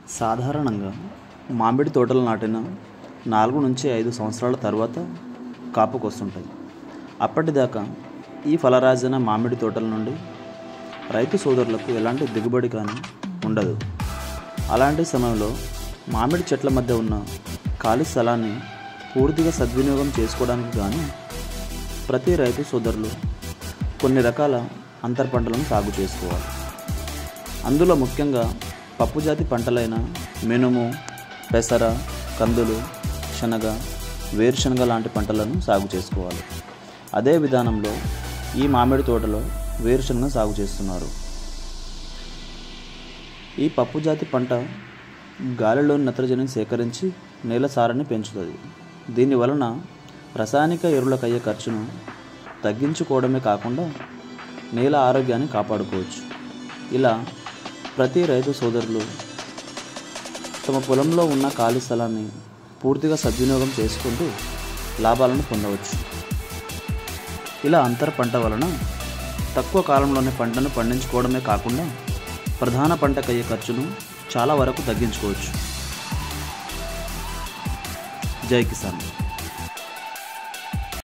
సాధారణంగా మామిడి తోటలు నాటిన నాలుగు నుంచి ఐదు సంవత్సరాల తర్వాత కాపుకొస్తుంటాయి అప్పటిదాకా ఈ ఫలరాజన మామిడి తోటల నుండి రైతు సోదరులకు ఎలాంటి దిగుబడి కానీ ఉండదు అలాంటి సమయంలో మామిడి చెట్ల మధ్య ఉన్న ఖాళీ స్థలాన్ని పూర్తిగా సద్వినియోగం చేసుకోవడానికి కానీ ప్రతి రైతు సోదరులు కొన్ని రకాల అంతర పంటలను సాగు చేసుకోవాలి అందులో ముఖ్యంగా పప్పుజాతి పంటలైన మినుము పెసర కందులు శనగ వేరుశనగ లాంటి పంటలను సాగు చేసుకోవాలి అదే విధానంలో ఈ మామిడి తోటలో వేరుశనగ సాగు చేస్తున్నారు ఈ పప్పుజాతి పంట గాలిలోని నత్రజనిని సేకరించి నేల సారాన్ని పెంచుతుంది దీని వలన రసాయనిక ఎరువులకు అయ్యే ఖర్చును తగ్గించుకోవడమే కాకుండా నేల ఆరోగ్యాన్ని కాపాడుకోవచ్చు ఇలా ప్రతి రైతు సోదరులు తమ పొలంలో ఉన్న ఖాళీ స్థలాన్ని పూర్తిగా సద్వినియోగం చేసుకుంటూ లాభాలను పొందవచ్చు ఇలా అంతర పంట వలన తక్కువ కాలంలోనే పంటను పండించుకోవడమే కాకుండా ప్రధాన పంటకయ్యే ఖర్చును చాలా వరకు తగ్గించుకోవచ్చు జై కిసాన్